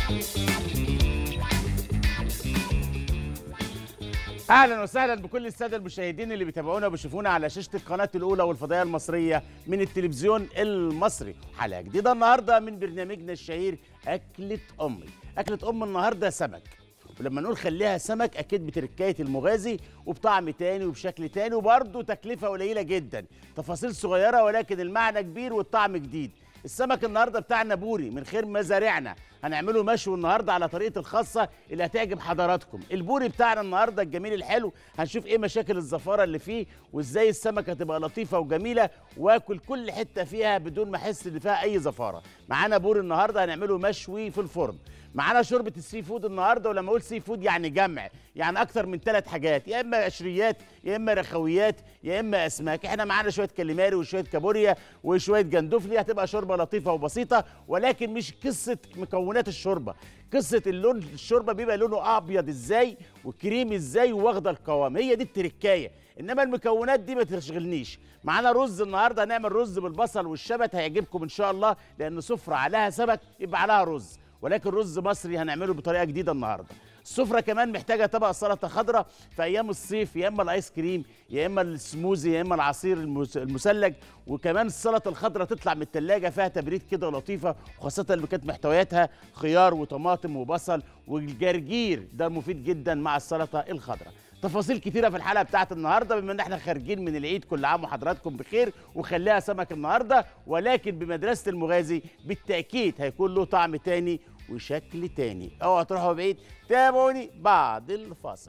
اهلا وسهلا بكل الساده المشاهدين اللي بيتابعونا وبيشوفونا على شاشه القناه الاولى والفضائيه المصريه من التلفزيون المصري حلقه جديده النهارده من برنامجنا الشهير اكله امي اكله ام النهارده سمك ولما نقول خليها سمك اكيد بتركايه المغازي وبطعم تاني وبشكل تاني وبرضه تكلفه قليله جدا تفاصيل صغيره ولكن المعنى كبير والطعم جديد السمك النهارده بتاعنا بوري من خير مزارعنا هنعمله مشوي النهارده على طريقه الخاصه اللي هتعجب حضراتكم البوري بتاعنا النهارده الجميل الحلو هنشوف ايه مشاكل الزفاره اللي فيه وازاي السمكه تبقى لطيفه وجميله واكل كل حته فيها بدون ما احس ان فيها اي زفاره معانا بوري النهارده هنعمله مشوي في الفرن معانا شوربه السي فود النهارده ولما اقول سي فود يعني جمع يعني اكتر من ثلاث حاجات يا اما قشريات يا اما رخويات يا اما اسماك احنا معانا شويه كاليماري وشويه كابوريا وشويه جندفلي هتبقى شوربه لطيفه وبسيطه ولكن مش قصه مكونات الشوربه قصه اللون الشوربه بيبقى لونه ابيض ازاي وكريمي ازاي واخده القوام هي دي التركايه انما المكونات دي ما تشغلنيش معانا رز النهارده هنعمل رز بالبصل والشبت هيعجبكم ان شاء الله لان سفره عليها سمك يبقى عليها رز ولكن رز مصري هنعمله بطريقه جديده النهارده السفره كمان محتاجه طبق سلطه خضراء في ايام الصيف يا اما الايس كريم يا اما السموزي يا اما العصير المس- المثلج وكمان السلطه الخضراء تطلع من الثلاجه فيها تبريد كده لطيفه وخاصه اللي كانت محتوياتها خيار وطماطم وبصل والجرجير ده مفيد جدا مع السلطه الخضراء تفاصيل كتيره في الحلقه بتاعت النهارده بما ان احنا خارجين من العيد كل عام وحضراتكم بخير وخليها سمك النهارده ولكن بمدرسه المغازي بالتاكيد هيكون له طعم تاني وشكل تاني اوعوا تروحوا بعيد تابعوني بعد الفاصل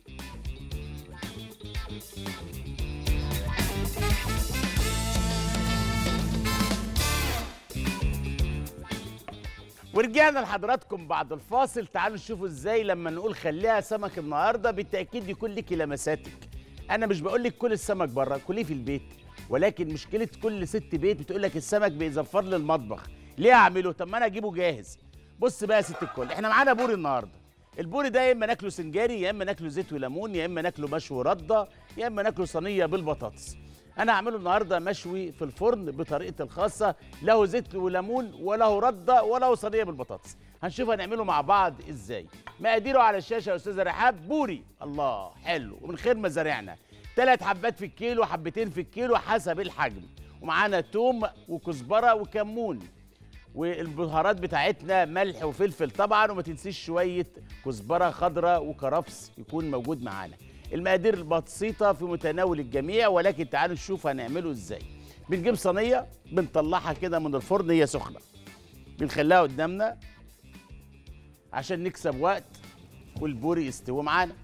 ورجعنا لحضراتكم بعد الفاصل تعالوا نشوفوا ازاي لما نقول خليها سمك النهارده بالتاكيد يكون ليكي لمساتك انا مش بقول لك كل السمك بره كليه في البيت ولكن مشكله كل ست بيت بتقول لك السمك بيزفر لي المطبخ ليه اعمله طب ما انا اجيبه جاهز بص بقى يا ست الكل احنا معانا بوري النهارده البوري ده يا اما ناكله سنجاري يا اما ناكله زيت وليمون يا اما ناكله مشوي رده يا اما ناكله صينيه بالبطاطس انا هعمله النهارده مشوي في الفرن بطريقتي الخاصه له زيت وليمون وله رده وله صينيه بالبطاطس هنشوف هنعمله مع بعض ازاي مقاديره على الشاشه يا استاذه رحاب بوري الله حلو ومن خير مزارعنا ثلاث حبات في الكيلو حبتين في الكيلو حسب الحجم ومعانا توم وكزبره وكمون والبهارات بتاعتنا ملح وفلفل طبعا وما تنسيش شويه كزبره خضراء وكرفس يكون موجود معانا المقادير بسيطه في متناول الجميع ولكن تعالوا نشوف هنعمله ازاي بنجيب صينيه بنطلعها كده من الفرن هي سخنه بنخليها قدامنا عشان نكسب وقت والبوري يستوي معانا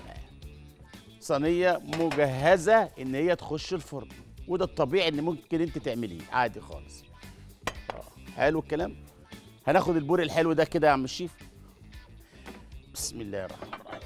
صينيه مجهزه ان هي تخش الفرن وده الطبيعي ان ممكن انت تعمليه عادي خالص حلو الكلام هناخد البوري الحلو ده كده يا عم الشيف بسم الله الرحمن الرحيم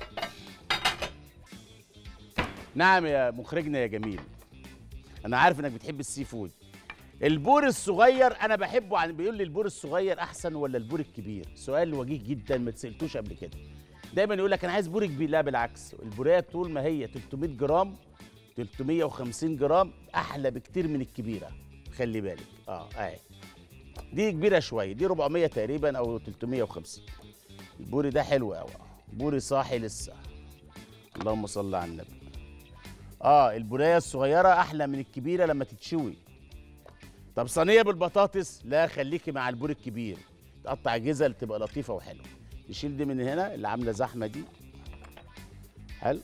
نعم يا مخرجنا يا جميل انا عارف انك بتحب السي فود البور الصغير انا بحبه عن بيقول لي البور الصغير احسن ولا البور الكبير سؤال وجيه جدا ما تسالتوش قبل كده دايما يقول لك انا عايز بور كبير لا بالعكس البوريه طول ما هي 300 جرام 350 جرام احلى بكتير من الكبيره خلي بالك اه اهي دي كبيره شويه دي 400 تقريبا او 350 البوري ده حلو قوي بوري صاحي لسه اللهم صل على النبي اه البوريه الصغيره احلى من الكبيره لما تتشوي طب صينيه بالبطاطس لا خليكي مع البوري الكبير تقطع جزل تبقى لطيفه وحلوه نشيل دي من هنا اللي عامله زحمه دي حلو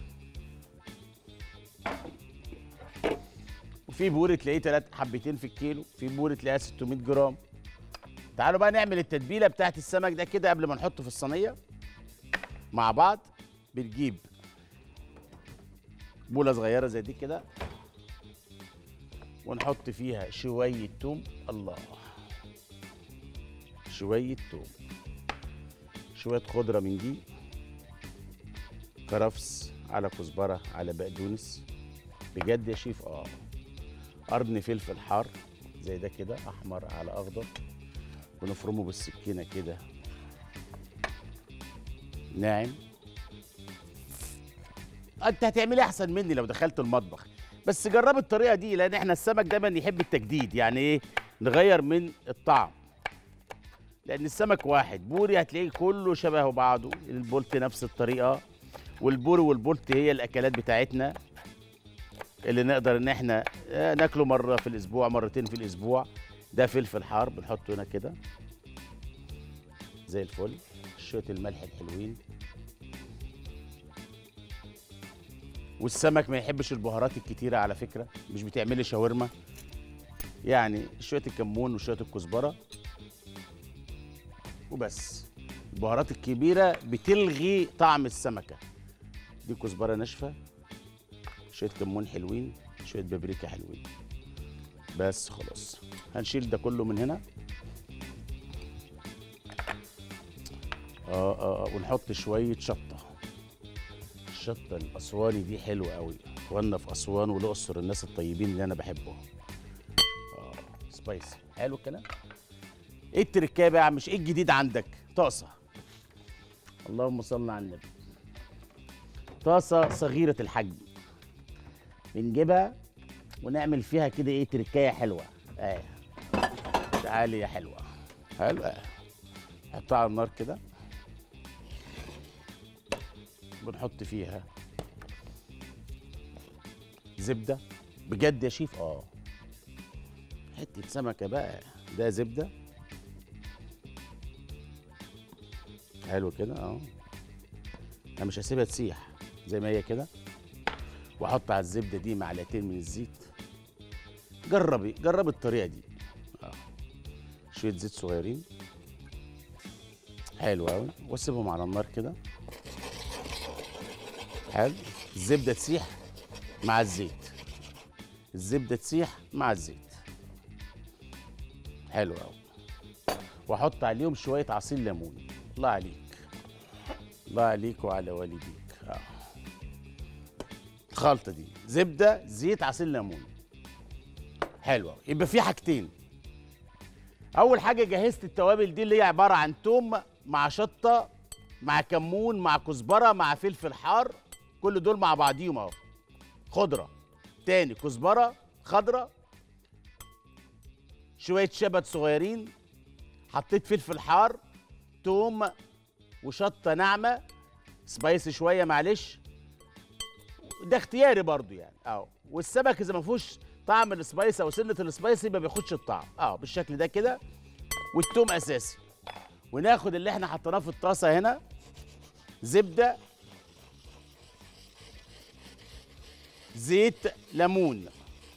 وفي بوري تلاقيه تلات حبتين في الكيلو في بوري تلاقيها 600 جرام تعالوا بقى نعمل التتبيله بتاعت السمك ده كده قبل ما نحطه في الصينيه مع بعض بنجيب بوله صغيره زي دي كده ونحط فيها شويه توم الله شويه توم شويه خضره من دي كرفس على كزبره على بقدونس بجد يا شيف اه قرن فلفل حار زي ده كده احمر على اخضر ونفرمه بالسكينه كده ناعم انت هتعملي احسن مني لو دخلت المطبخ بس جرب الطريقه دي لان احنا السمك دايما يحب التجديد يعني ايه نغير من الطعم لان السمك واحد بوري هتلاقيه كله شبه بعضه البولت نفس الطريقه والبوري والبولت هي الاكلات بتاعتنا اللي نقدر ان احنا آه، ناكله مره في الاسبوع مرتين في الاسبوع ده فلفل حار بنحطه هنا كده زي الفل شويه الملح الحلوين والسمك ما يحبش البهارات الكتيره على فكره مش بتعملي شاورما يعني شويه الكمون وشويه الكزبره وبس البهارات الكبيره بتلغي طعم السمكه دي كزبره ناشفه شويه كمون حلوين شويه بابريكا حلوين بس خلاص هنشيل ده كله من هنا اه اه آه، ونحط شويه شطه الشطه الاسواني دي حلوه قوي اخواننا في اسوان والاقصر الناس الطيبين اللي انا بحبهم اه سبايسي حلو الكلام ايه التركايه بقى مش ايه الجديد عندك طاسه اللهم صل على النبي طاسه صغيره الحجم بنجيبها ونعمل فيها كده ايه تركايه حلوه ايه تعالي يا حلوه حلو اه حطها على النار كده بنحط فيها زبده بجد يا شيف اه حته سمكه بقى ده زبده حلو كده اه انا مش هسيبها تسيح زي ما هي كده واحط على الزبده دي معلقتين من الزيت جربي جربي الطريقه دي اه شويه زيت صغيرين حلو قوي واسيبهم على النار كده حلو الزبده تسيح مع الزيت الزبده تسيح مع الزيت حلو قوي واحط عليهم شويه عصير ليمون الله عليك الله عليك وعلى والديك اه الخلطه دي زبده زيت عصير ليمون حلوه يبقى في حاجتين اول حاجه جهزت التوابل دي اللي هي عباره عن توم مع شطه مع كمون مع كزبره مع فلفل حار كل دول مع بعضيهم اهو خضره تاني كزبره خضره شويه شبت صغيرين حطيت فلفل حار توم وشطه ناعمه سبايسي شويه معلش ده اختياري برضو يعني اه والسمك اذا ما فيهوش طعم السبايس او سنه السبايسي ما بياخدش الطعم اه بالشكل ده كده والثوم اساسي وناخد اللي احنا حطيناه في الطاسه هنا زبده زيت ليمون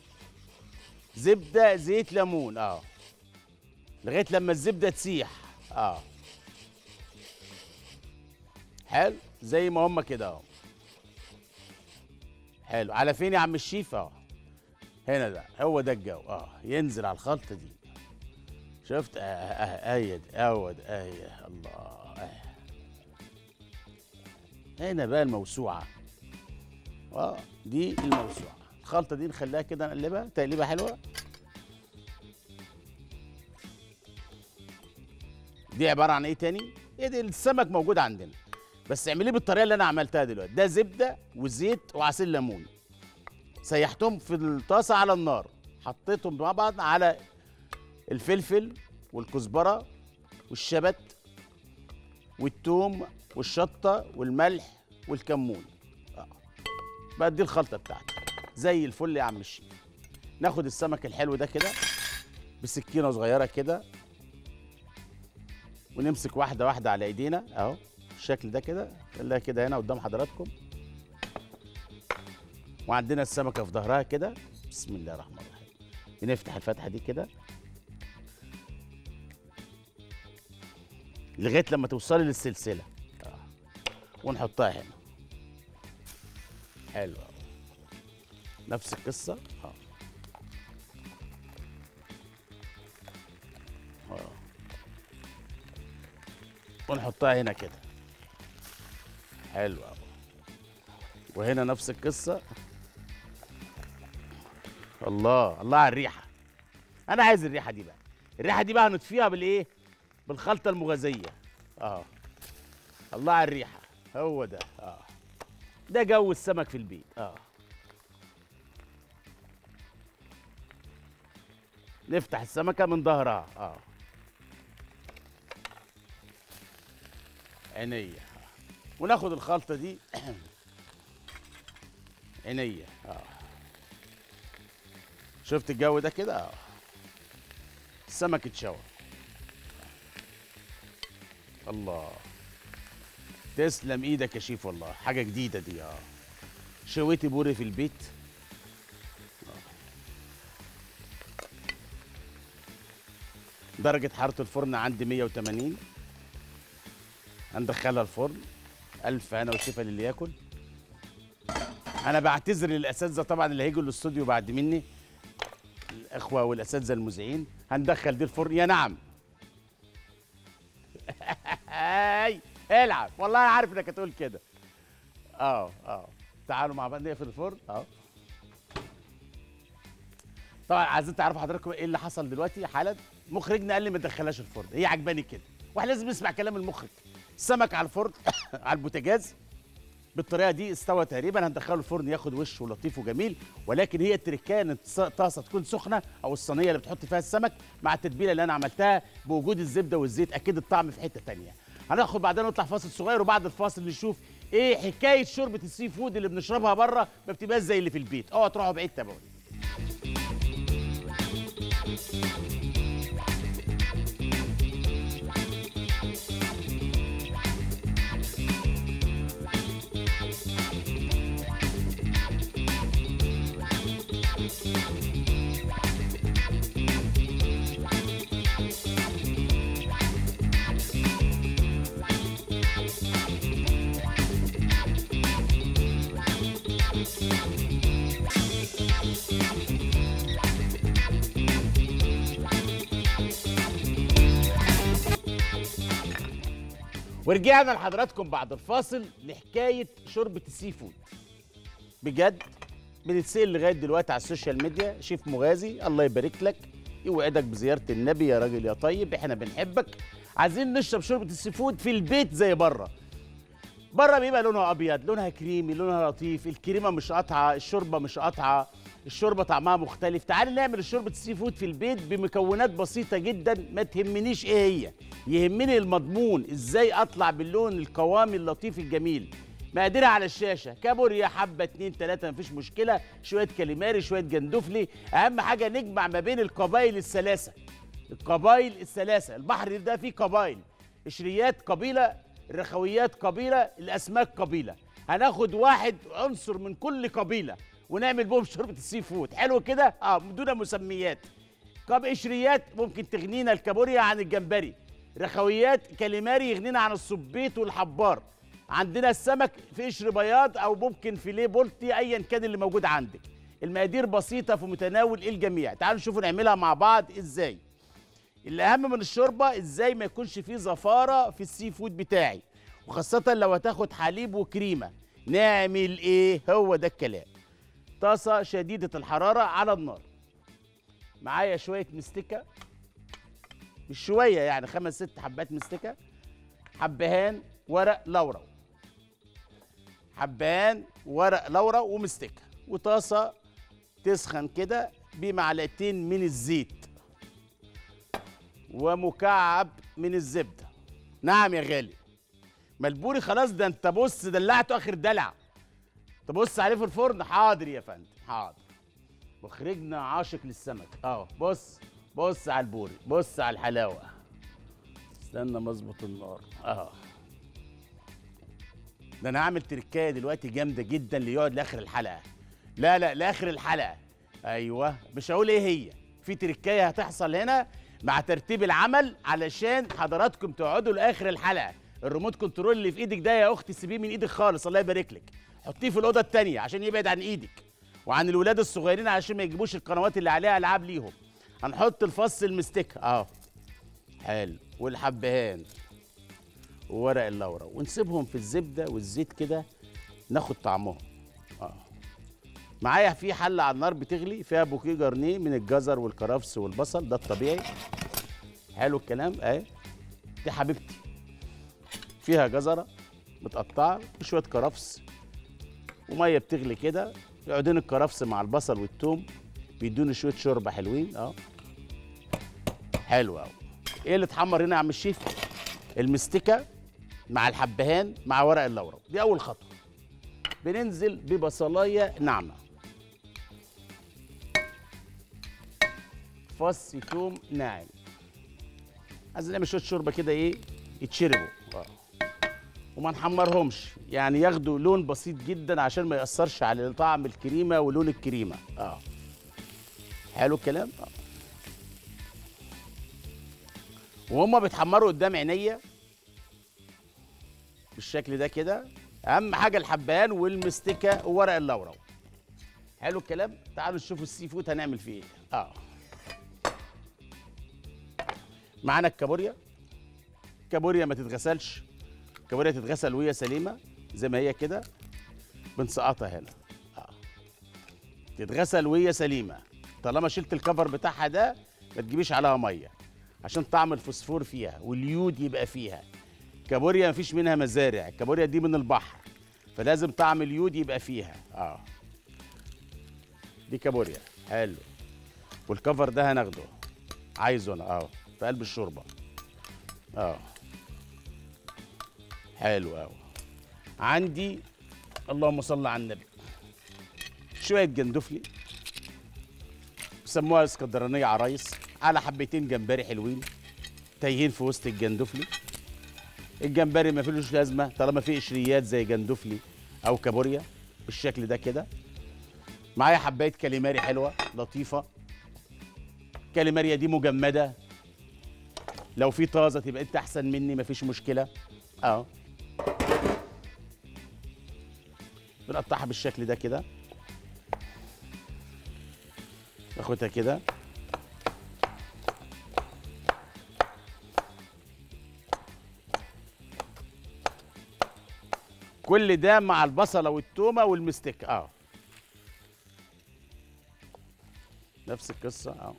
زبده زيت ليمون اه لغايه لما الزبده تسيح اه حلو زي ما هم كده اهو حلو على فين يا عم الشيف اه هنا ده هو ده الجو اه ينزل على الخلطه دي شفت اه اه ايه دي اهو ده ايه الله اه هنا بقى الموسوعه اه دي الموسوعه الخلطه دي نخليها كده نقلبها تقليبه حلوه دي عباره عن ايه تاني ايه دي السمك موجود عندنا بس اعمليه بالطريقه اللي انا عملتها دلوقتي ده زبده وزيت وعصير ليمون سيحتهم في الطاسه على النار حطيتهم مع بعض على الفلفل والكزبره والشبت والثوم والشطه والملح والكمون آه. بقى دي الخلطه بتاعتي زي الفل يا عم الشيف ناخد السمك الحلو ده كده بسكينه صغيره كده ونمسك واحده واحده على ايدينا اهو بالشكل ده كده خليها كده هنا قدام حضراتكم وعندنا السمكه في ظهرها كده بسم الله الرحمن الرحيم بنفتح الفتحه دي كده لغايه لما توصلي للسلسله آه. ونحطها هنا حلو أوي. نفس القصه اه اه ونحطها هنا كده حلو أوي. وهنا نفس القصه الله الله على الريحه انا عايز الريحه دي بقى الريحه دي بقى هنطفيها بالايه بالخلطه المغازيه اه الله على الريحه هو ده اه ده جو السمك في البيت اه نفتح السمكه من ظهرها اه عينيا وناخد الخلطه دي عينيا اه شفت الجو ده كده اه السمك اتشوى الله تسلم ايدك يا شيف والله حاجه جديده دي اه شويتي بوري في البيت آه. درجة حرارة الفرن عندي 180 هندخلها الفرن ألف أنا وشفا للي ياكل أنا بعتذر للأساتذة طبعا اللي هيجوا الاستوديو بعد مني الإخوة والأساتذة المذيعين هندخل دي الفرن يا نعم هاي العب والله أنا عارف إنك هتقول كده اه اه تعالوا مع بعض نقفل الفرن اه طبعا عايزين تعرفوا حضراتكم ايه اللي حصل دلوقتي حالا مخرجنا قال لي ما تدخلهاش الفرن هي عجباني كده واحنا لازم نسمع كلام المخرج السمك على الفرن على البوتاجاز بالطريقه دي استوى تقريبا هندخله الفرن ياخد وش ولطيف وجميل ولكن هي التركيه ان الص- الطاسه تكون سخنه او الصينيه اللي بتحط فيها السمك مع التتبيله اللي انا عملتها بوجود الزبده والزيت اكيد الطعم في حته تانية هناخد بعدين نطلع فاصل صغير وبعد الفاصل نشوف ايه حكايه شوربه السي فود اللي بنشربها بره ما بتبقاش زي اللي في البيت اوعوا تروحوا بعيد تابعوني ورجعنا لحضراتكم بعد الفاصل لحكايه شوربه السي فود بجد بنتسال لغايه دلوقتي على السوشيال ميديا شيف مغازي الله يبارك لك يوعدك بزياره النبي يا راجل يا طيب احنا بنحبك عايزين نشرب شوربه السي فود في البيت زي بره بره بيبقى لونها ابيض لونها كريمي لونها لطيف الكريمه مش قاطعه الشوربه مش قاطعه الشوربه طعمها مختلف تعال نعمل شوربه السي فود في البيت بمكونات بسيطه جدا ما تهمنيش ايه هي يهمني المضمون ازاي اطلع باللون القوامي اللطيف الجميل مقاديرها على الشاشه كابوريا حبه اتنين تلاته مفيش مشكله شويه كاليماري شويه جندفلي اهم حاجه نجمع ما بين القبائل الثلاثه القبائل الثلاثه البحر ده فيه قبائل قشريات قبيله الرخويات قبيله الاسماك قبيله هناخد واحد عنصر من كل قبيله ونعمل بهم شوربه السي فود حلو كده اه دون مسميات قب قشريات ممكن تغنينا الكابوريا عن الجمبري رخويات كاليماري يغنينا عن الصبيط والحبار عندنا السمك في قشر بياض او ممكن فيليه بولتي ايا كان اللي موجود عندك المقادير بسيطه في متناول الجميع تعالوا نشوفوا نعملها مع بعض ازاي الاهم من الشوربه ازاي ما يكونش فيه زفاره في السي فود بتاعي وخاصه لو هتاخد حليب وكريمه نعمل ايه هو ده الكلام طاسه شديده الحراره على النار معايا شويه مستكه مش شويه يعني خمس ست حبات مستكه حبهان ورق لورا حبهان ورق لورا ومستكه وطاسه تسخن كده بمعلقتين من الزيت ومكعب من الزبده نعم يا غالي ملبوري خلاص ده انت بص دلعته اخر دلع تبص عليه في الفرن حاضر يا فندم حاضر مخرجنا عاشق للسمك اه بص بص على البوري بص على الحلاوه استنى مظبط النار اه ده انا هعمل تركايه دلوقتي جامده جدا اللي يقعد لاخر الحلقه لا لا لاخر الحلقه ايوه مش هقول ايه هي في تركايه هتحصل هنا مع ترتيب العمل علشان حضراتكم تقعدوا لاخر الحلقه الريموت كنترول اللي في ايدك ده يا اختي سيبيه من ايدك خالص الله يبارك لك حطيه في الاوضه التانية عشان يبعد عن ايدك وعن الولاد الصغيرين عشان ما يجيبوش القنوات اللي عليها العاب ليهم هنحط الفص المستك اه حلو والحبهان وورق اللورا ونسيبهم في الزبده والزيت كده ناخد طعمهم اه معايا في حله على النار بتغلي فيها بوكيه جرنيه من الجزر والكرفس والبصل ده الطبيعي حلو الكلام اهي دي حبيبتي فيها جزره متقطعه وشويه كرفس وميه بتغلي كده يقعدين الكرفس مع البصل والثوم بيدوني شويه شوربه حلوين اه حلو قوي ايه اللي اتحمر هنا يا عم الشيف المستكه مع الحبهان مع ورق اللورا دي اول خطوه بننزل ببصلايه ناعمه فص توم ناعم عايزين نعمل شويه شوربه كده ايه يتشربوا اه وما نحمرهمش يعني ياخدوا لون بسيط جدا عشان ما ياثرش على طعم الكريمه ولون الكريمه اه حلو الكلام اه وهم بيتحمروا قدام عينيا بالشكل ده كده اهم حاجه الحبهان والمستكه وورق اللورا حلو الكلام تعالوا نشوفوا السي فود هنعمل فيه ايه اه معانا الكابوريا الكابوريا ما تتغسلش الكابوريا تتغسل وهي سليمه زي ما هي كده بنسقطها هنا اه تتغسل وهي سليمه طالما شلت الكفر بتاعها ده ما تجيبيش عليها ميه عشان طعم الفوسفور فيها واليود يبقى فيها كابوريا مفيش منها مزارع الكابوريا دي من البحر فلازم طعم اليود يبقى فيها اه دي كابوريا حلو والكفر ده هناخده عايزه انا اه في قلب الشوربه اه حلو قوي عندي اللهم صل على النبي شويه جندفلي بيسموها اسكندرانيه عرايس على حبتين جمبري حلوين تايهين في وسط الجندفلي الجمبري ما فيلوش لازمه طالما فيه قشريات زي جندفلي او كابوريا بالشكل ده كده معايا حبايه كاليماري حلوه لطيفه كاليماريا دي مجمده لو في طازه تبقى انت احسن مني مفيش مشكله اه بنقطعها بالشكل ده كده ناخدها كده كل ده مع البصله والتومه والمستك اه نفس القصه اه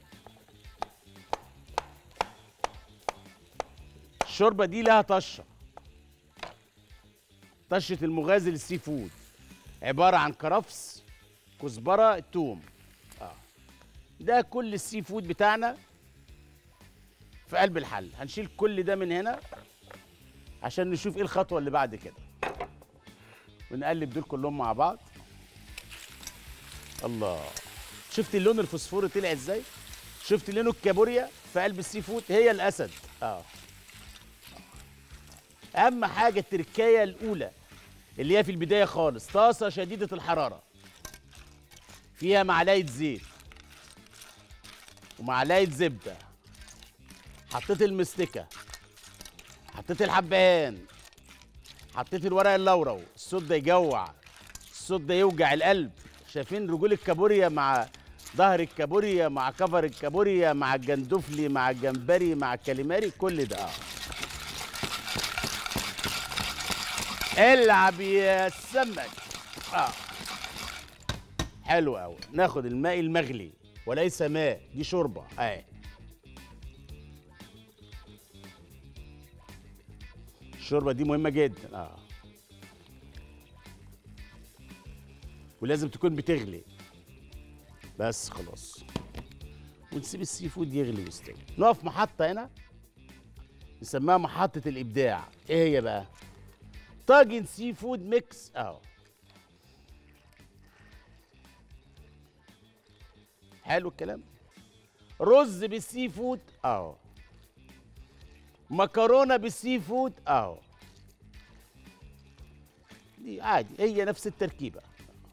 الشوربه دي لها طشه طشه المغازل السي فود عباره عن كرفس كزبره توم اه ده كل السي فود بتاعنا في قلب الحل هنشيل كل ده من هنا عشان نشوف ايه الخطوه اللي بعد كده ونقلب دول كلهم مع بعض الله شفت اللون الفوسفوري طلع ازاي شفت لون الكابوريا في قلب السي فود هي الاسد اه اهم حاجه التركايه الاولى اللي هي في البدايه خالص طاسه شديده الحراره فيها معلقه زيت ومعلقه زبده حطيت المستكه حطيت الحبهان حطيت الورق اللورو الصوت ده يجوع الصوت ده يوجع القلب شايفين رجول الكابوريا مع ظهر الكابوريا مع كفر الكابوريا مع الجندفلي مع الجمبري مع الكاليماري كل ده اه العب يا سمك اه حلو قوي ناخد الماء المغلي وليس ماء دي شوربه اه الشوربه دي مهمه جدا اه ولازم تكون بتغلي بس خلاص ونسيب السي فود يغلي ويستوي نقف محطه هنا نسميها محطه الابداع ايه هي بقى طاجن سي فود ميكس اهو حلو الكلام رز بالسي فود اهو مكرونه بالسي فود اهو دي عادي هي نفس التركيبه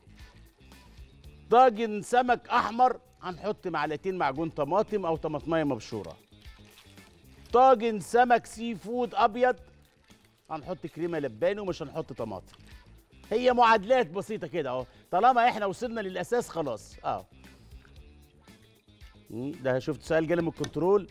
طاجن سمك احمر هنحط معلقتين معجون طماطم او طماطميه مبشوره طاجن سمك سي فود ابيض هنحط كريمه لباني ومش هنحط طماطم هي معادلات بسيطه كده اهو طالما احنا وصلنا للاساس خلاص اه مم، ده شفت سؤال جالي من الكنترول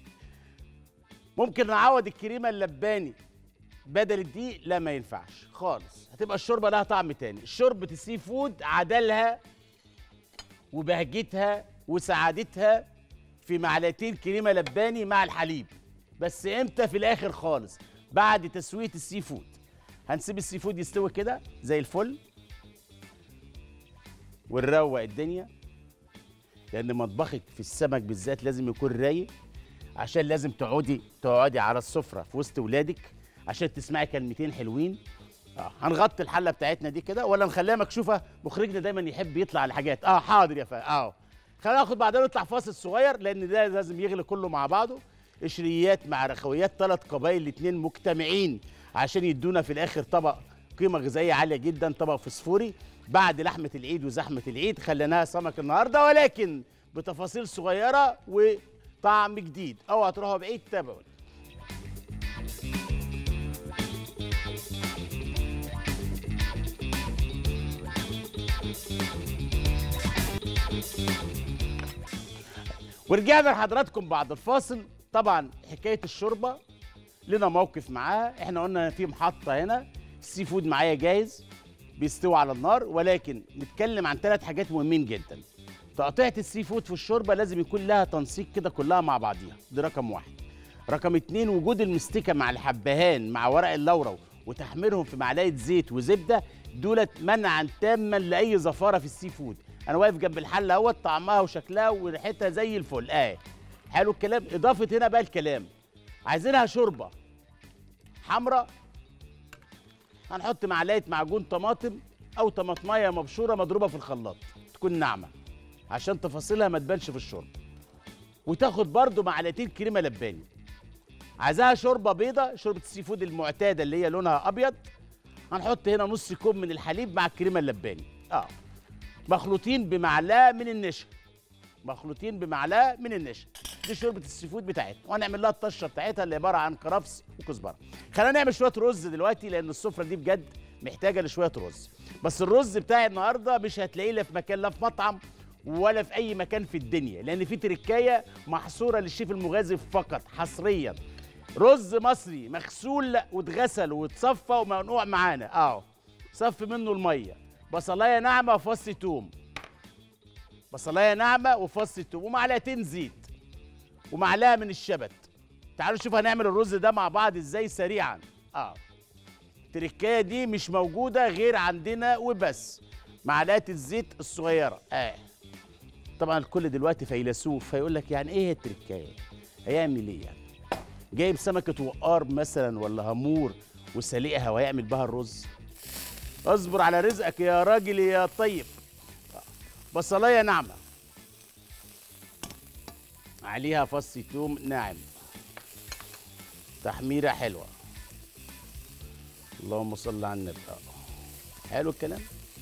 ممكن نعوض الكريمه اللباني بدل الدقيق لا ما ينفعش خالص هتبقى الشوربه لها طعم تاني شوربه السي فود عدلها وبهجتها وسعادتها في معلقتين كريمه لباني مع الحليب بس امتى في الاخر خالص بعد تسويه السي فود هنسيب السي فود يستوي كده زي الفل ونروق الدنيا لان مطبخك في السمك بالذات لازم يكون رايق عشان لازم تقعدي تقعدي على السفره في وسط ولادك عشان تسمعي كلمتين حلوين اه هنغطي الحله بتاعتنا دي كده ولا نخليها مكشوفه مخرجنا دايما يحب يطلع على حاجات اه حاضر يا فندم اه خلينا ناخد بعدين نطلع فاصل صغير لان ده لازم يغلي كله مع بعضه قشريات مع رخويات ثلاث قبائل الاثنين مجتمعين عشان يدونا في الاخر طبق قيمه غذائيه عاليه جدا طبق فسفوري بعد لحمه العيد وزحمه العيد خليناها سمك النهارده ولكن بتفاصيل صغيره وطعم جديد اوعى تروحوا بعيد تابعوا ورجعنا لحضراتكم بعد الفاصل طبعا حكايه الشوربه لنا موقف معاها احنا قلنا في محطه هنا السي فود معايا جاهز بيستوي على النار ولكن نتكلم عن ثلاث حاجات مهمين جدا تقطيعة السي فود في الشوربة لازم يكون لها تنسيق كده كلها مع بعضيها دي رقم واحد رقم اتنين وجود المستكة مع الحبهان مع ورق اللورا وتحميرهم في معلقة زيت وزبدة دولت منعا تاما لأي زفارة في السي فود أنا واقف جنب الحلة اهوت طعمها وشكلها وريحتها زي الفل اه حلو الكلام إضافة هنا بقى الكلام عايزينها شوربة حمراء هنحط معلقه معجون طماطم او طماطمايه مبشوره مضروبه في الخلاط تكون ناعمه عشان تفاصيلها ما تبانش في الشرب وتاخد برضو معلقتين كريمه لباني عايزاها شوربه بيضه شوربه السي فود المعتاده اللي هي لونها ابيض هنحط هنا نص كوب من الحليب مع الكريمه اللباني اه مخلوطين بمعلقه من النشا مخلوطين بمعلقه من النشا دي شوربه السي فود بتاعتنا وهنعمل لها الطشه بتاعتها اللي عباره عن كرفس وكزبره خلينا نعمل شويه رز دلوقتي لان السفره دي بجد محتاجه لشويه رز بس الرز بتاعي النهارده مش هتلاقيه لا في مكان لا في مطعم ولا في اي مكان في الدنيا لان في تركايه محصوره للشيف المغازي فقط حصريا رز مصري مغسول واتغسل واتصفى ومنقوع معانا اهو صف منه الميه بصلايه ناعمه وفص توم بصلايه ناعمه وفص توم ومعلقتين زيت ومعلقه من الشبت تعالوا نشوف هنعمل الرز ده مع بعض ازاي سريعا اه التركايه دي مش موجوده غير عندنا وبس معلقه الزيت الصغيره اه طبعا الكل دلوقتي فيلسوف فيقول لك يعني ايه التركايه هيعمل ايه يعني جايب سمكه وقار مثلا ولا هامور وسلقها وهيعمل بها الرز اصبر على رزقك يا راجل يا طيب بصلايه ناعمه عليها فص توم ناعم تحميره حلوه اللهم صل على النبي آه. حلو الكلام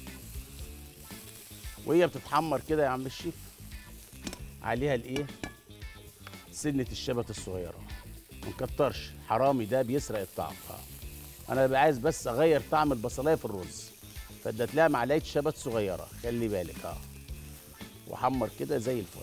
وهي بتتحمر كده يا عم الشيف عليها الايه سنه الشبت الصغيره ما نكترش حرامي ده بيسرق الطعم اه انا ببقى عايز بس اغير طعم البصلايه في الرز فادت لها معلقه شبت صغيره خلي بالك اه وحمر كده زي الفل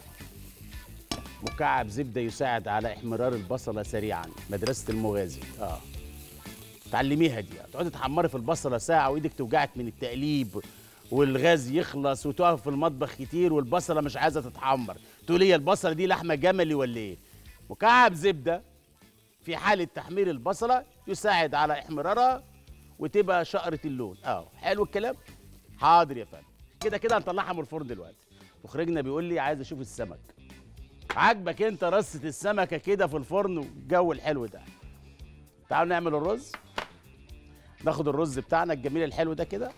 مكعب زبده يساعد على احمرار البصله سريعا مدرسه المغازي اه تعلميها دي تقعدي تحمري في البصله ساعه وايدك توجعك من التقليب والغاز يخلص وتقف في المطبخ كتير والبصله مش عايزه تتحمر تقولي هي البصله دي لحمه جملي ولا ايه مكعب زبده في حاله تحمير البصله يساعد على احمرارها وتبقى شقره اللون اه حلو الكلام حاضر يا فندم كده كده هنطلعها من الفرن دلوقتي مخرجنا بيقول لي عايز اشوف السمك عاجبك انت رصه السمكه كده في الفرن والجو الحلو ده تعالوا نعمل الرز ناخد الرز بتاعنا الجميل الحلو ده كده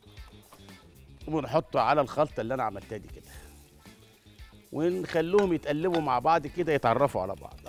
ونحطه على الخلطه اللي انا عملتها دي كده ونخليهم يتقلبوا مع بعض كده يتعرفوا على بعض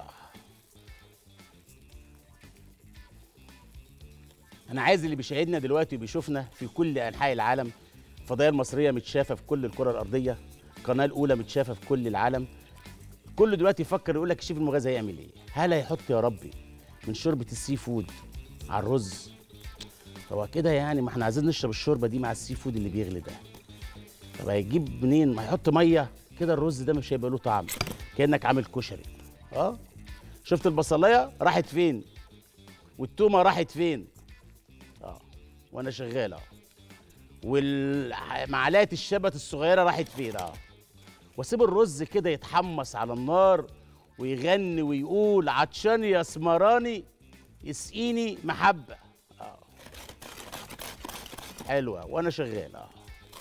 انا عايز اللي بيشاهدنا دلوقتي وبيشوفنا في كل انحاء العالم الفضائيه المصريه متشافه في كل الكره الارضيه القناه الاولى متشافه في كل العالم كله دلوقتي يفكر يقول لك الشيف المغازي هيعمل ايه هل هيحط يا ربي من شوربه السي فود على الرز هو كده يعني ما احنا عايزين نشرب الشوربه دي مع السي فود اللي بيغلي ده طب هيجيب منين ما يحط ميه كده الرز ده مش هيبقى له طعم كانك عامل كشري اه شفت البصلايه راحت فين والتومه راحت فين اه وانا شغال اه والمعلقه الشبت الصغيره راحت فين اه واسيب الرز كده يتحمص على النار ويغني ويقول عطشان يا سمراني يسقيني محبه اه حلوه وانا شغال اه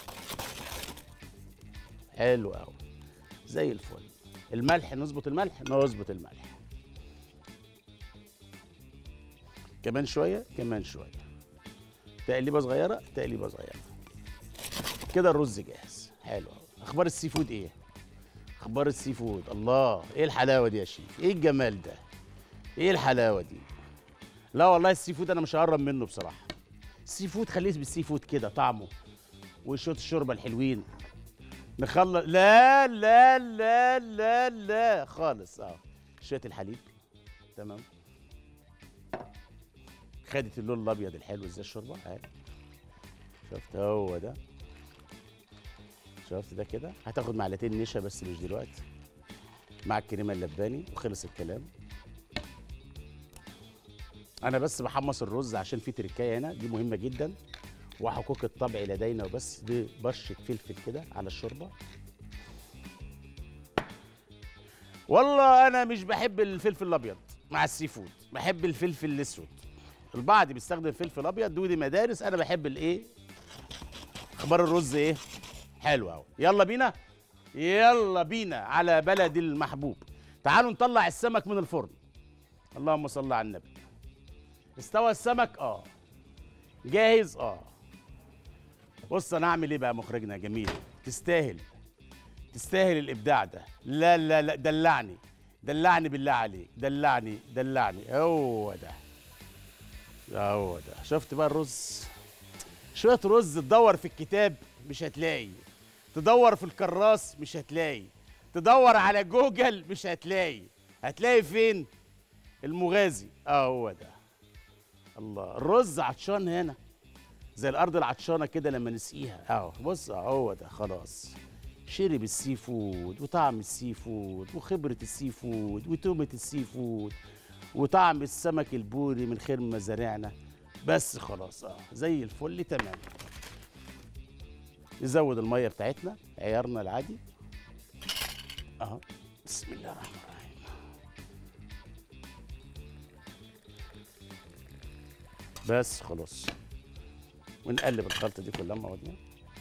حلو قوي زي الفل الملح نظبط الملح نظبط الملح كمان شويه كمان شويه تقليبه صغيره تقليبه صغيره كده الرز جاهز حلو أوي. اخبار السي فود ايه اخبار السي فود الله ايه الحلاوه دي يا شيف ايه الجمال ده ايه الحلاوه دي لا والله السي فود انا مش هقرب منه بصراحه السي فود خليه بالسي فود كده طعمه وشويه الشوربه الحلوين نخلص لا لا لا لا لا خالص اه شويه الحليب تمام خدت اللون الابيض الحلو ازاي الشوربه اهي شفت هو ده شفت ده كده هتاخد معلقتين نشا بس مش دلوقتي مع الكريمه اللباني وخلص الكلام انا بس بحمص الرز عشان في تركايه هنا دي مهمه جدا وحقوق الطبع لدينا وبس ببرشه فلفل كده على الشوربه والله انا مش بحب الفلفل الابيض مع السي فود بحب الفلفل الاسود البعض بيستخدم فلفل ابيض دودي مدارس انا بحب الايه اخبار الرز ايه حلو قوي يلا بينا يلا بينا على بلد المحبوب تعالوا نطلع السمك من الفرن اللهم صل على النبي استوى السمك اه جاهز اه بص انا اعمل ايه بقى مخرجنا جميل تستاهل تستاهل الابداع ده لا لا لا دلعني دلعني بالله عليك دلعني دلعني هو ده هو ده شفت بقى الرز شويه رز تدور في الكتاب مش هتلاقي تدور في الكراس مش هتلاقي تدور على جوجل مش هتلاقي هتلاقي فين المغازي اه هو ده الله الرز عطشان هنا زي الارض العطشانه كده لما نسقيها اهو بص اهو هو ده خلاص شرب السي فود وطعم السي فود وخبره السي فود وتومه السي فود وطعم السمك البوري من خير مزارعنا بس خلاص اه زي الفل تمام نزود الميه بتاعتنا عيارنا العادي اهو بسم الله الرحمن الرحيم بس خلاص ونقلب الخلطه دي كلها مع بعضيها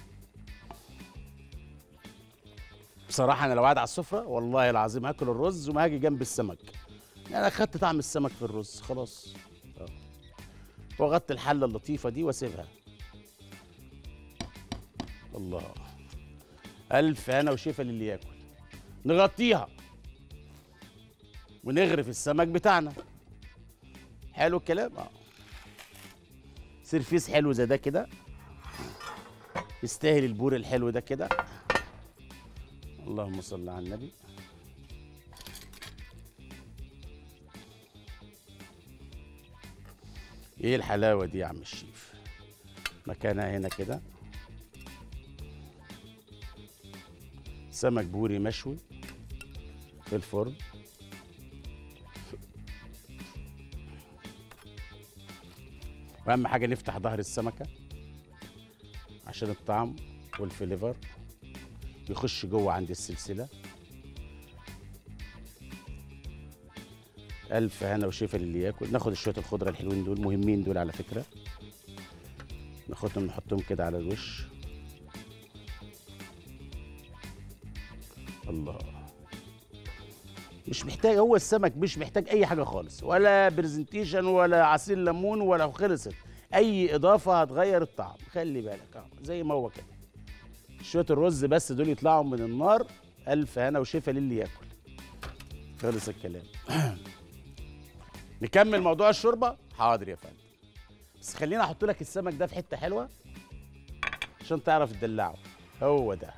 بصراحه انا لو قاعد على السفره والله العظيم هاكل الرز وما هاجي جنب السمك يعني انا اخدت طعم السمك في الرز خلاص اه واغطي الحله اللطيفه دي واسيبها الله الف هنا وشفا للي ياكل نغطيها ونغرف السمك بتاعنا حلو الكلام اه سرفيس حلو زي ده كده يستاهل البور الحلو ده كده اللهم صل على النبي ايه الحلاوه دي يا عم الشيف مكانها هنا كده سمك بوري مشوي في الفرن واهم حاجه نفتح ظهر السمكه عشان الطعم والفليفر يخش جوه عند السلسله الف هنا وشفا للي ياكل ناخد شويه الخضره الحلوين دول مهمين دول على فكره ناخدهم نحطهم كده على الوش الله مش محتاج هو السمك مش محتاج اي حاجه خالص ولا برزنتيشن ولا عصير ليمون ولا خلصت اي اضافه هتغير الطعم خلي بالك اه زي ما هو كده شويه الرز بس دول يطلعوا من النار الف هنا وشفا للي ياكل خلص الكلام نكمل موضوع الشوربه حاضر يا فندم بس خليني احط لك السمك ده في حته حلوه عشان تعرف تدلعه هو ده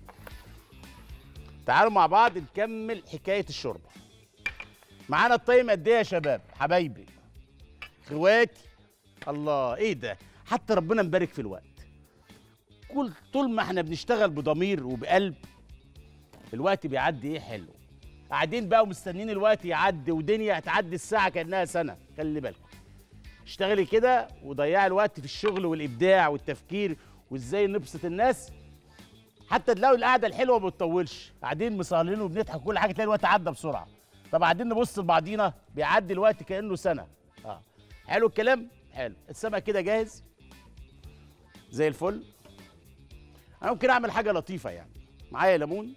تعالوا مع بعض نكمل حكايه الشوربه معانا الطيم قد ايه يا شباب حبايبي اخواتي الله ايه ده حتى ربنا مبارك في الوقت كل طول ما احنا بنشتغل بضمير وبقلب الوقت بيعدي ايه حلو قاعدين بقى ومستنيين الوقت يعدي ودنيا هتعدي الساعه كانها سنه خلي بالكم اشتغلي كده وضيعي الوقت في الشغل والابداع والتفكير وازاي نبسط الناس حتى تلاقوا القعده الحلوه ما بتطولش قاعدين مسهرين وبنضحك كل حاجه تلاقي الوقت عدى بسرعه طب قاعدين نبص لبعضينا بيعدي الوقت كانه سنه اه حلو الكلام حلو السمك كده جاهز زي الفل انا ممكن اعمل حاجه لطيفه يعني معايا ليمون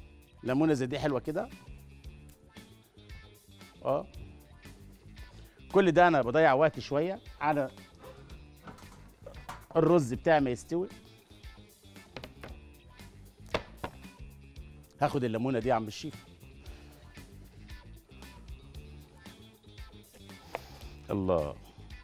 ليمونه زي دي حلوه كده اه كل ده انا بضيع وقت شويه على الرز بتاعي ما يستوي هاخد الليمونه دي يا عم الشيف الله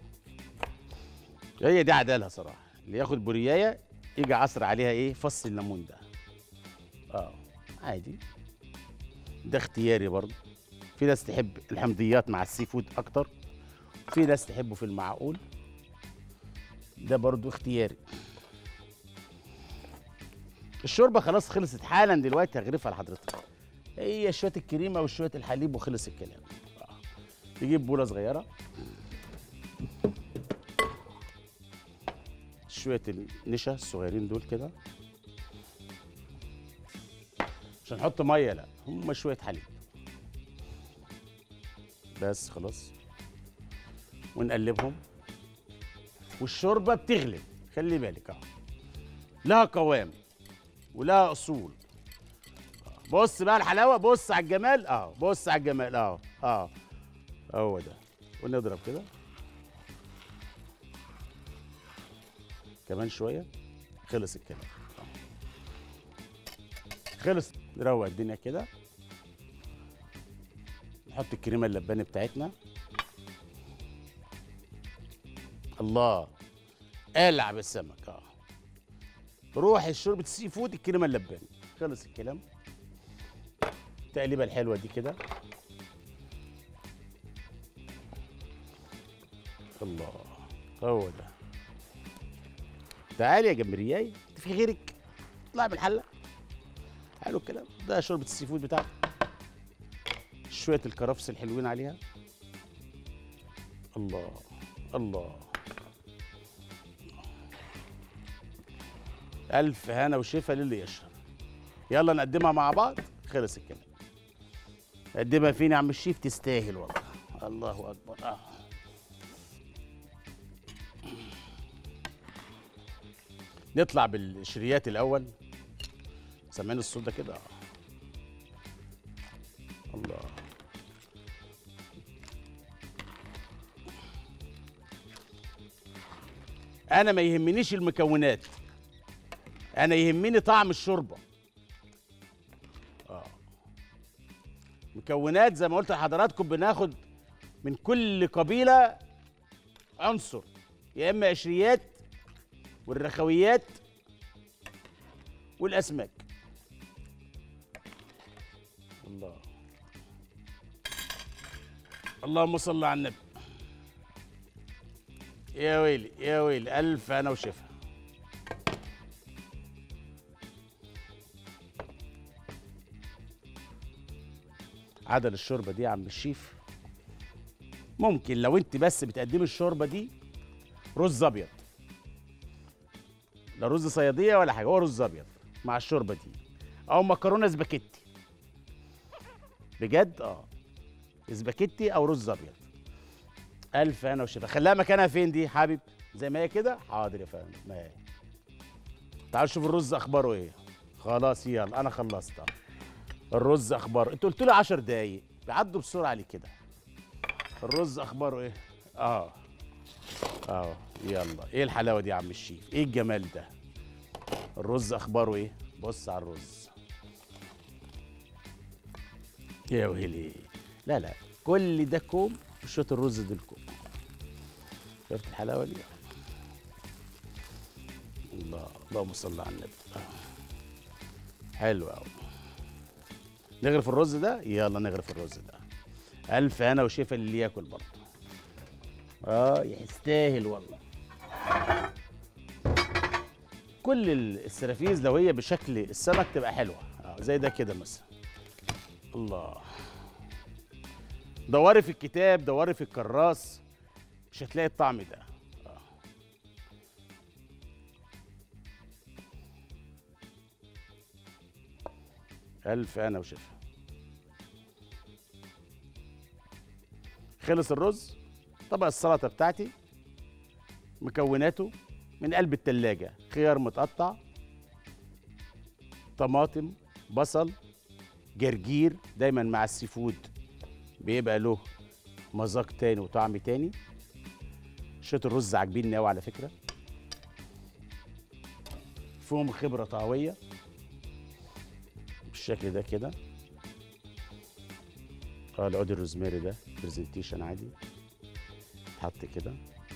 هي دي عدالها صراحه اللي ياخد بوريايه يجي عصر عليها ايه فص الليمون ده اه عادي ده اختياري برضه في ناس تحب الحمضيات مع السي فود اكتر في ناس تحبه في المعقول ده برضو اختياري الشوربه خلاص خلصت حالا دلوقتي هغرفها لحضرتك هي شويه الكريمه وشويه الحليب وخلص الكلام آه. تجيب بوله صغيره شويه النشا الصغيرين دول كده مش هنحط ميه لا هم شويه حليب بس خلاص ونقلبهم والشوربه بتغلي خلي بالك اه لها قوام ولها اصول آه. بص بقى الحلاوه بص على الجمال اه بص على الجمال اه اه هو ده ونضرب كده كمان شويه خلص الكلام آه. خلص نروق الدنيا كده نحط الكريمه اللباني بتاعتنا الله قلع بالسمك اه روح الشوربه السي فود الكريمه اللباني خلص الكلام التقليبه الحلوه دي كده الله هو ده تعالي يا جمبرياي انت في غيرك اطلع بالحله حلو الكلام ده شوربه السي فود بتاعتك شويه الكرفس الحلوين عليها الله الله ألف هنا وشفا للي يشرب يلا نقدمها مع بعض خلص الكلام قدمها فين يا عم الشيف تستاهل والله الله أكبر آه. نطلع بالشريات الأول سامعين الصوت ده كده آه. الله انا ما يهمنيش المكونات انا يهمني طعم الشوربه اه مكونات زي ما قلت لحضراتكم بناخد من كل قبيله عنصر يا اما قشريات والرخويات والاسماك الله اللهم صل على النبي يا ويلي يا ويلي الف انا وشفا عدل الشوربه دي يا عم الشيف ممكن لو انت بس بتقدمي الشوربه دي رز ابيض لا رز صياديه ولا حاجه هو رز ابيض مع الشوربه دي او مكرونه سباكيتي بجد اه سباكيتي او رز ابيض الف انا وشفا خليها مكانها فين دي حبيب زي ما هي كده حاضر يا فندم ما هي تعال شوف الرز اخباره ايه خلاص يلا انا خلصت أهو. الرز اخباره انت قلت لي 10 دقايق بيعدوا بسرعه ليه كده الرز اخباره ايه اه اه يلا ايه الحلاوه دي يا عم الشيف ايه الجمال ده الرز اخباره ايه بص على الرز يا ويلي لا لا كل ده كوم وشويه الرز دول كوم شفت الحلاوه دي الله اللهم صل على النبي آه. حلو قوي نغرف الرز ده يلا نغرف الرز ده الف انا وشيفا اللي ياكل برضه اه يستاهل والله كل ال- السرافيز لو هي بشكل السمك تبقى حلوه اه زي ده كده مثلا الله دوري في الكتاب دوري في الكراس مش هتلاقي الطعم ده آه. ألف أنا وشفا خلص الرز طبق السلطة بتاعتي مكوناته من قلب التلاجة خيار متقطع طماطم بصل جرجير دايما مع السي فود بيبقى له مذاق تاني وطعم تاني شويه الرز عاجبيني قوي على فكره فيهم خبره طهويه بالشكل ده كده اه العود الروزماري ده برزنتيشن عادي اتحط كده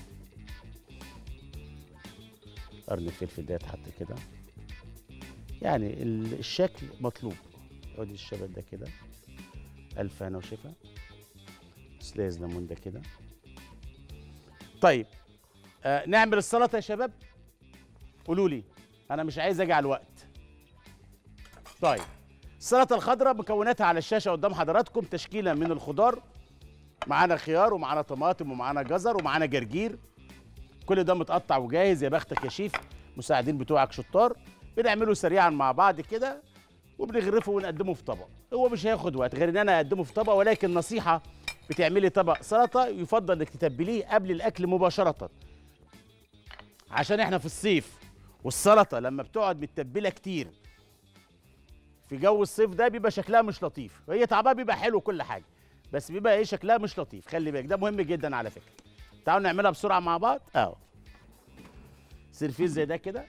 قرن الفلفل ده اتحط كده يعني ال- الشكل مطلوب عود الشبت ده كده ألف هنا وشفا سلايز ليمون ده كده طيب آه نعمل السلطة يا شباب قولوا لي أنا مش عايز أجي على الوقت طيب السلطة الخضراء مكوناتها على الشاشة قدام حضراتكم تشكيلة من الخضار معانا خيار ومعانا طماطم ومعانا جزر ومعانا جرجير كل ده متقطع وجاهز يا بختك يا شيف مساعدين بتوعك شطار بنعمله سريعا مع بعض كده وبنغرفه ونقدمه في طبق هو مش هياخد وقت غير ان انا اقدمه في طبق ولكن نصيحه بتعملي طبق سلطه يفضل انك تتبليه قبل الاكل مباشره عشان احنا في الصيف والسلطه لما بتقعد متبله كتير في جو الصيف ده بيبقى شكلها مش لطيف وهي طعمها بيبقى حلو كل حاجه بس بيبقى ايه شكلها مش لطيف خلي بالك ده مهم جدا على فكره تعالوا نعملها بسرعه مع بعض اهو سيرفيس زي ده كده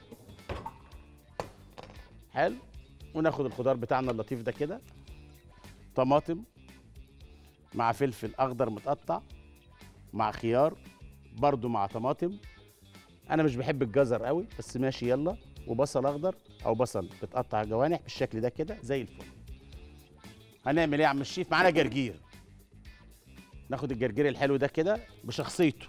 حلو وناخد الخضار بتاعنا اللطيف ده كده طماطم مع فلفل اخضر متقطع مع خيار برضو مع طماطم انا مش بحب الجزر قوي بس ماشي يلا وبصل اخضر او بصل متقطع جوانح بالشكل ده كده زي الفل هنعمل ايه يا عم الشيف معانا جرجير ناخد الجرجير الحلو ده كده بشخصيته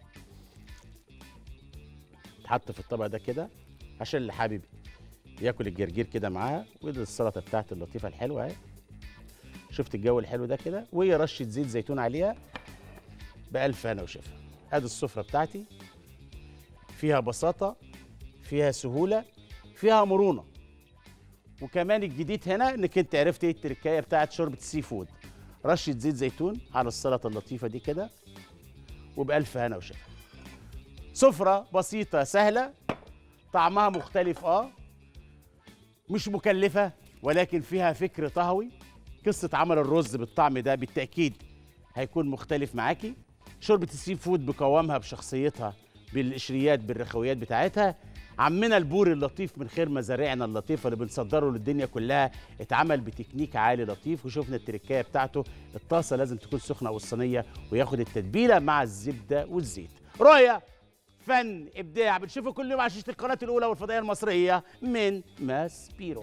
يتحط في الطبق ده كده عشان اللي حابب ياكل الجرجير كده معاها ودي السلطه بتاعتي اللطيفه الحلوه اهي شفت الجو الحلو ده كده وهي رشه زيت زيتون عليها بألف هنا وشفا ادي السفره بتاعتي فيها بساطه فيها سهوله فيها مرونه وكمان الجديد هنا انك انت عرفت ايه التركايه بتاعت شوربه السي فود رشه زيت زيتون على السلطه اللطيفه دي كده وبألف هنا وشفا سفره بسيطه سهله طعمها مختلف اه مش مكلفة ولكن فيها فكر طهوي قصة عمل الرز بالطعم ده بالتأكيد هيكون مختلف معاكي شوربة السي فود بقوامها بشخصيتها بالقشريات بالرخويات بتاعتها عمنا البوري اللطيف من خير مزارعنا اللطيفة اللي بنصدره للدنيا كلها اتعمل بتكنيك عالي لطيف وشفنا التركاية بتاعته الطاسة لازم تكون سخنة أو الصينية وياخد التتبيلة مع الزبدة والزيت رؤية فن ابداع بنشوفه كل يوم على شاشه القناه الاولى والفضائيه المصريه من ماس بيرو